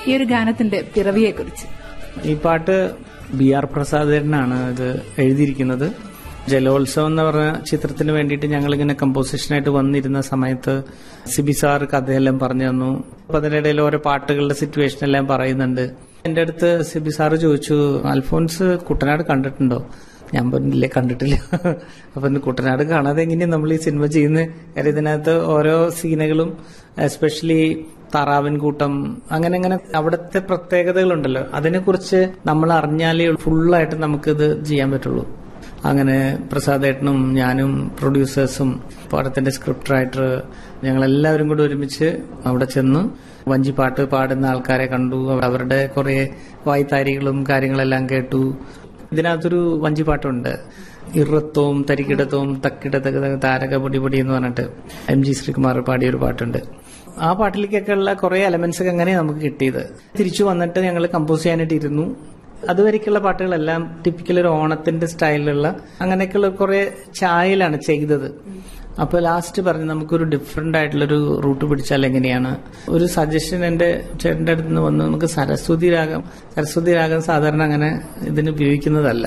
ഈ ഒരു ഗാനത്തിന്റെ പിറവിയെ കുറിച്ച് ഈ പാട്ട് ബി ആർ പ്രസാദേട്ടനാണ് ഇത് എഴുതിയിരിക്കുന്നത് ജലോത്സവം എന്ന് പറഞ്ഞ ചിത്രത്തിന് വേണ്ടിയിട്ട് ഞങ്ങളിങ്ങനെ കമ്പോസിഷനായിട്ട് വന്നിരുന്ന സമയത്ത് സിബി സാർ കഥയെല്ലാം പറഞ്ഞു തന്നു അപ്പൊ അതിനിടയിൽ ഓരോ പാട്ടുകളുടെ സിറ്റുവേഷൻ എല്ലാം പറയുന്നുണ്ട് എന്റെ അടുത്ത് സിബി സാറ് ചോദിച്ചു അൽഫോൻസ് കുട്ടനാട് കണ്ടിട്ടുണ്ടോ ഞാൻ പറഞ്ഞില്ലേ കണ്ടിട്ടില്ല അപ്പൊ ഇന്ന് കുട്ടനാട് കാണാതെ എങ്ങനെയാണ് നമ്മൾ ഈ സിനിമ ചെയ്യുന്നത് കാര്യം ഇതിനകത്ത് ഓരോ സീനുകളും എസ്പെഷ്യലി താറാവൻ കൂട്ടം അങ്ങനെ അങ്ങനെ അവിടുത്തെ പ്രത്യേകതകളുണ്ടല്ലോ അതിനെക്കുറിച്ച് നമ്മൾ അറിഞ്ഞാലേ ഫുള്ളായിട്ട് നമുക്കിത് ചെയ്യാൻ പറ്റുള്ളൂ അങ്ങനെ പ്രസാദേട്ടനും ഞാനും പ്രൊഡ്യൂസേഴ്സും പടത്തിന്റെ സ്ക്രിപ്റ്റ് റൈറ്റർ ഞങ്ങളെല്ലാവരും കൂടി ഒരുമിച്ച് അവിടെ ചെന്ന് വഞ്ചിപ്പാട്ട് പാടുന്ന ആൾക്കാരെ കണ്ടു അവരുടെ കുറെ വായ്ത്താരികളും കാര്യങ്ങളെല്ലാം കേട്ടു ഇതിനകത്തൊരു വഞ്ചിപ്പാട്ടുണ്ട് ഇറത്തവും തരികിടത്തവും തക്കിടത്തക താരക പൊടി പൊടി എന്ന് പറഞ്ഞിട്ട് എം ജി ശ്രീകുമാർ പാടിയ ഒരു പാട്ടുണ്ട് ആ പാട്ടിലേക്കൊക്കെ ഉള്ള കുറെ എലമെന്റ്സ് ഒക്കെ അങ്ങനെ നമുക്ക് കിട്ടിയത് തിരിച്ചു വന്നിട്ട് ഞങ്ങൾ കമ്പോസ് ചെയ്യാനായിട്ട് ഇരുന്നു അതുവരേക്കുള്ള പാട്ടുകളെല്ലാം ടിപ്പിക്കൽ ഒരു ഓണത്തിന്റെ സ്റ്റൈലിലുള്ള അങ്ങനെയൊക്കെയുള്ള കുറെ ചായയിലാണ് ചെയ്തത് അപ്പൊ ലാസ്റ്റ് പറഞ്ഞു നമുക്കൊരു ഡിഫറെന്റ് ആയിട്ടുള്ളൊരു റൂട്ട് പിടിച്ചാൽ എങ്ങനെയാണ് ഒരു സജഷൻ എന്റെ ചേട്ടന്റെ അടുത്ത് നിന്ന് വന്ന് നമുക്ക് സരസ്വതി രാഗം സരസ്വതി രാഗം സാധാരണ അങ്ങനെ ഇതിന് ഉപയോഗിക്കുന്നതല്ല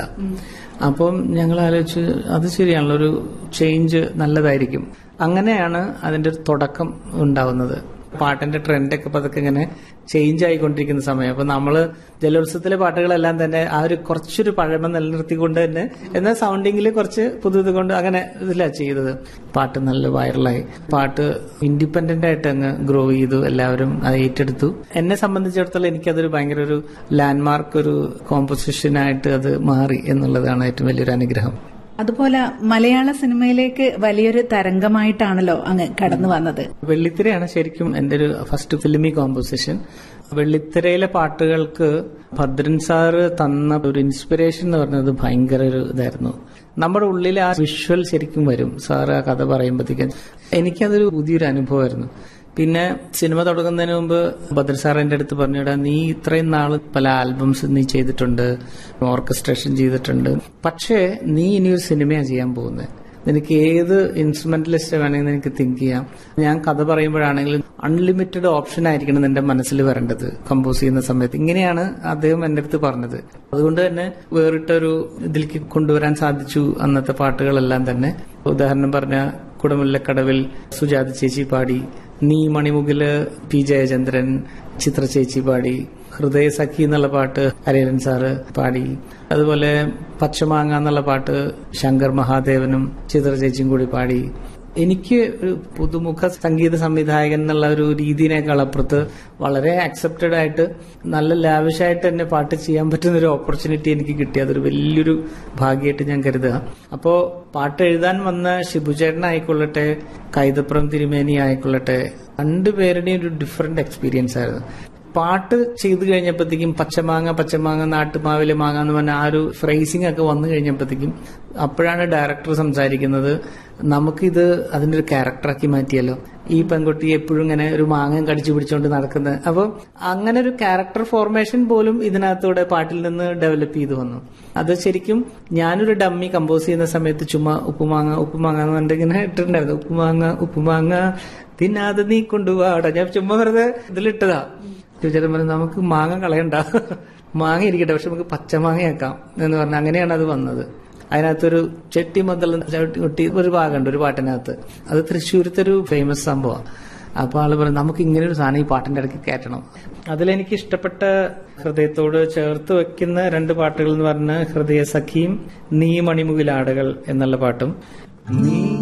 അപ്പം ഞങ്ങൾ ആലോചിച്ച് അത് ശരിയാണല്ലോ ഒരു ചേഞ്ച് നല്ലതായിരിക്കും അങ്ങനെയാണ് അതിന്റെ ഒരു തുടക്കം ഉണ്ടാവുന്നത് പാട്ടിന്റെ ട്രെൻഡൊക്കെ പതൊക്കെ ഇങ്ങനെ ചേഞ്ച് ആയിക്കൊണ്ടിരിക്കുന്ന സമയം അപ്പൊ നമ്മള് ജലോത്സവത്തിലെ പാട്ടുകളെല്ലാം തന്നെ ആ ഒരു കുറച്ചൊരു പഴമ നിലനിർത്തിക്കൊണ്ട് തന്നെ എന്നാൽ സൗണ്ടിങ്ങിൽ കുറച്ച് പുതുത് കൊണ്ട് അങ്ങനെ ഇതിലാ ചെയ്തത് പാട്ട് നല്ല വൈറലായി പാട്ട് ഇൻഡിപെൻഡന്റ് ആയിട്ട് അങ്ങ് ഗ്രോ ചെയ്തു എല്ലാവരും അത് ഏറ്റെടുത്തു എന്നെ സംബന്ധിച്ചിടത്തോളം എനിക്കതൊരു ഭയങ്കര ഒരു ലാൻഡ്മാർക്ക് ഒരു കോമ്പോസിഷനായിട്ട് അത് മാറി എന്നുള്ളതാണ് ഏറ്റവും വലിയൊരു അനുഗ്രഹം അതുപോലെ മലയാള സിനിമയിലേക്ക് വലിയൊരു തരംഗമായിട്ടാണല്ലോ അങ്ങ് കടന്നു വന്നത് വെള്ളിത്തിരയാണ് ശരിക്കും എന്റെ ഒരു ഫസ്റ്റ് ഫിലിമി കോമ്പോസിഷൻ വെള്ളിത്തിരയിലെ പാട്ടുകൾക്ക് ഭദ്രൻ സാറ് തന്ന ഒരു ഇൻസ്പിറേഷൻ എന്ന് പറഞ്ഞത് ഭയങ്കര ഒരു ഇതായിരുന്നു നമ്മുടെ ഉള്ളിൽ ആ വിഷ്വൽ ശരിക്കും വരും സാറ് ആ കഥ പറയുമ്പോഴത്തേക്കും എനിക്കതൊരു പുതിയൊരു അനുഭവമായിരുന്നു പിന്നെ സിനിമ തുടങ്ങുന്നതിന് മുമ്പ് ഭദ്ര സാർ എന്റെ അടുത്ത് പറഞ്ഞിടാ നീ ഇത്രയും നാള് പല ആൽബംസ് നീ ചെയ്തിട്ടുണ്ട് ഓർക്കസ്ട്രേഷൻ ചെയ്തിട്ടുണ്ട് പക്ഷേ നീ ഇനി ഒരു സിനിമയാണ് ചെയ്യാൻ പോകുന്നത് നിനക്ക് ഏത് ഇൻസ്ട്രുമെന്റലിസ്റ്റ് വേണമെങ്കിൽ നിനക്ക് തിങ്ക് ചെയ്യാം ഞാൻ കഥ പറയുമ്പോഴാണെങ്കിലും അൺലിമിറ്റഡ് ഓപ്ഷൻ ആയിരിക്കണം നിന്റെ മനസ്സിൽ വരേണ്ടത് കമ്പോസ് ചെയ്യുന്ന സമയത്ത് ഇങ്ങനെയാണ് അദ്ദേഹം എന്റെ അടുത്ത് പറഞ്ഞത് അതുകൊണ്ട് തന്നെ വേറിട്ടൊരു ഇതിലേക്ക് കൊണ്ടുവരാൻ സാധിച്ചു അന്നത്തെ പാട്ടുകളെല്ലാം തന്നെ ഉദാഹരണം പറഞ്ഞ കുടമുല്ലക്കടവിൽ സുജാത ചേച്ചി പാടി നീ മണിമുകില് പി ജയചന്ദ്രൻ ചിത്ര ചേച്ചി പാടി ഹൃദയ സഖി എന്നുള്ള പാട്ട് ഹരിഹരൻ സാറ് പാടി അതുപോലെ പച്ചമാങ്ങ എന്നുള്ള പാട്ട് ശങ്കർ മഹാദേവനും ചിത്ര ചേച്ചിയും കൂടി പാടി എനിക്ക് ഒരു പുതുമുഖ സംഗീത സംവിധായകൻ എന്നുള്ള ഒരു രീതിയിനേക്കാൾ അപ്പുറത്ത് വളരെ അക്സെപ്റ്റഡ് ആയിട്ട് നല്ല ലാവിഷായിട്ട് തന്നെ പാട്ട് ചെയ്യാൻ പറ്റുന്ന ഒരു ഓപ്പർച്യൂണിറ്റി എനിക്ക് കിട്ടി അതൊരു വലിയൊരു ഭാഗ്യമായിട്ട് ഞാൻ കരുതുക അപ്പോ പാട്ട് എഴുതാൻ വന്ന ഷിബുചേട്ടൻ ആയിക്കൊള്ളട്ടെ കൈതപ്പുറം തിരുമേനി ആയിക്കൊള്ളട്ടെ രണ്ടുപേരുടെയും ഒരു ഡിഫറെന്റ് എക്സ്പീരിയൻസ് ആയിരുന്നു പാട്ട് ചെയ്തു കഴിഞ്ഞപ്പോഴത്തേക്കും പച്ചമാങ്ങ പച്ചമാങ്ങ നാട്ടുമാവിലെ മാങ്ങ എന്ന് പറഞ്ഞ ആ ഒരു ഫ്രേസിംഗ് ഒക്കെ വന്നു കഴിഞ്ഞപ്പോഴത്തേക്കും അപ്പോഴാണ് ഡയറക്ടർ സംസാരിക്കുന്നത് നമുക്കിത് അതിന്റെ ഒരു ക്യാരക്ടറാക്കി മാറ്റിയല്ലോ ഈ പെൺകുട്ടി എപ്പോഴും ഇങ്ങനെ ഒരു മാങ്ങ കടിച്ചു പിടിച്ചുകൊണ്ട് നടക്കുന്നത് അപ്പോൾ അങ്ങനെ ഒരു ക്യാരക്ടർ ഫോർമേഷൻ പോലും ഇതിനകത്തൂടെ പാട്ടിൽ നിന്ന് ഡെവലപ്പ് ചെയ്തു വന്നു അത് ശരിക്കും ഞാനൊരു ഡമ്മി കമ്പോസ് ചെയ്യുന്ന സമയത്ത് ചുമ്മാ ഉപ്പുമാങ്ങ ഉപ്പുമാങ്ങ എന്ന് പറഞ്ഞിട്ട് ഇങ്ങനെ ഇട്ടിട്ടുണ്ടായിരുന്നു ഉപ്പുമാങ്ങ ഉപ്പുമാങ്ങ തിന്നാതെ നീ കൊണ്ടുപോവാടാ ഞാൻ ചുമ്മാ വെറുതെ ഇതിലിട്ടതാ ചേട്ടൻ പറഞ്ഞു നമുക്ക് മാങ്ങ കളയണ്ട മാങ്ങ ഇരിക്കട്ടെ പക്ഷെ നമുക്ക് പച്ചമാങ്ങയാക്കാം എന്ന് പറഞ്ഞ അങ്ങനെയാണ് അത് വന്നത് അതിനകത്തൊരു ചെട്ടി മദ്ദൾ ചവിട്ടി ഒരു ഭാഗമുണ്ട് ഒരു പാട്ടിനകത്ത് അത് തൃശ്ശൂരത്തെ ഒരു ഫേമസ് സംഭവമാണ് അപ്പൊ ആള് പറഞ്ഞു നമുക്ക് ഇങ്ങനെ ഒരു സാധനം ഈ പാട്ടിന്റെ ഇടയ്ക്ക് കയറ്റണം അതിലെനിക്ക് ഇഷ്ടപ്പെട്ട ഹൃദയത്തോട് ചേർത്ത് വെക്കുന്ന രണ്ട് പാട്ടുകൾ എന്ന് പറഞ്ഞ ഹൃദയ സഖിയും നീ മണിമുകിലാടുകൾ എന്നുള്ള പാട്ടും നീ